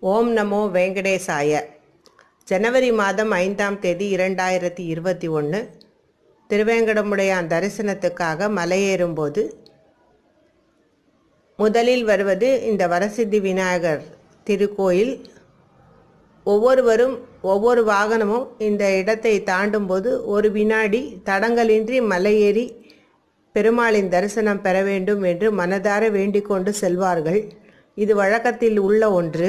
ஓம் நமோ வெங்கடேசாய ஜனவரி மாதம் ஐந்தாம் தேதி இரண்டாயிரத்தி இருபத்தி ஒன்று திருவேங்கடமுடையான் தரிசனத்துக்காக மலையேறும்போது முதலில் வருவது இந்த வரசித்தி விநாயகர் திருக்கோயில் ஒவ்வொருவரும் ஒவ்வொரு வாகனமும் இந்த இடத்தை தாண்டும்போது ஒரு வினாடி தடங்கலின்றி மலையேறி பெருமாளின் தரிசனம் பெற வேண்டும் என்று மனதார வேண்டிக் கொண்டு செல்வார்கள் இது வழக்கத்தில் உள்ள ஒன்று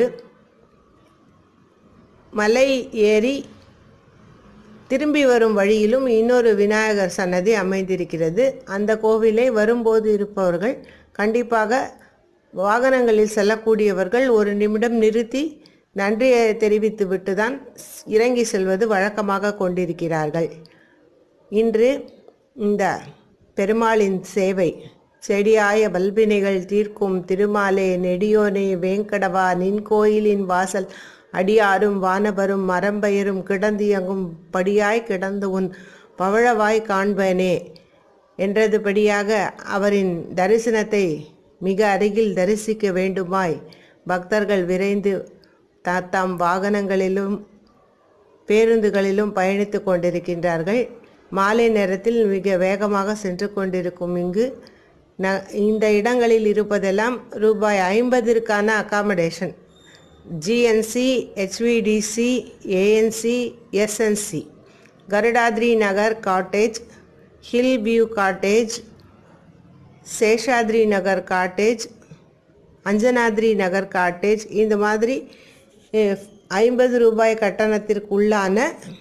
மலை ஏறி திரும்பி வரும் வழியிலும் இன்னொரு விநாயகர் சன்னதி அமைந்திருக்கிறது அந்த கோவிலை வரும்போது இருப்பவர்கள் கண்டிப்பாக வாகனங்களில் செல்லக்கூடியவர்கள் ஒரு நிமிடம் நிறுத்தி நன்றியை தெரிவித்துவிட்டு தான் இறங்கி செல்வது வழக்கமாக கொண்டிருக்கிறார்கள் இன்று இந்த பெருமாளின் சேவை செடியாய வல்வினைகள் தீர்க்கும் திருமாலே நெடியோனே வேங்கடவா நின் கோயிலின் வாசல் அடியாரும் வானவரும் மரம்பெயரும் கிடந்தியங்கும் படியாய் கிடந்து உன் பவழவாய் காண்பனே என்றதுபடியாக அவரின் தரிசனத்தை மிக அருகில் தரிசிக்க வேண்டுமாய் பக்தர்கள் விரைந்து தாத்தாம் வாகனங்களிலும் பேருந்துகளிலும் பயணித்து கொண்டிருக்கின்றார்கள் மாலை நேரத்தில் மிக வேகமாக சென்று கொண்டிருக்கும் இங்கு ந இந்த இடங்களில் இருப்பதெல்லாம் ரூபாய் ஐம்பதிற்கான accommodation GNC HVDC ANC SNC Garudadri Nagar cottage hill view cottage Seshadri Nagar cottage Anjanadri Nagar cottage இந்த மாதிரி ஐம்பது ரூபாய் கட்டணத்திற்குள்ளான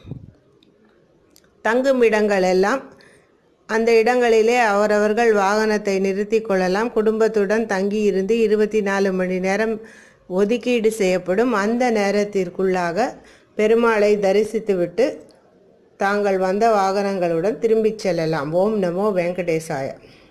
தங்குமிடங்கள் எல்லாம் அந்த இடங்களிலே அவரவர்கள் வாகனத்தை நிறுத்தி கொள்ளலாம் குடும்பத்துடன் தங்கி இருந்து இருபத்தி நாலு மணி நேரம் ஒதுக்கீடு செய்யப்படும் அந்த நேரத்திற்குள்ளாக பெருமாளை தரிசித்துவிட்டு தாங்கள் வந்த வாகனங்களுடன் திரும்பிச் செல்லலாம் ஓம் நமோ வெங்கடேசாய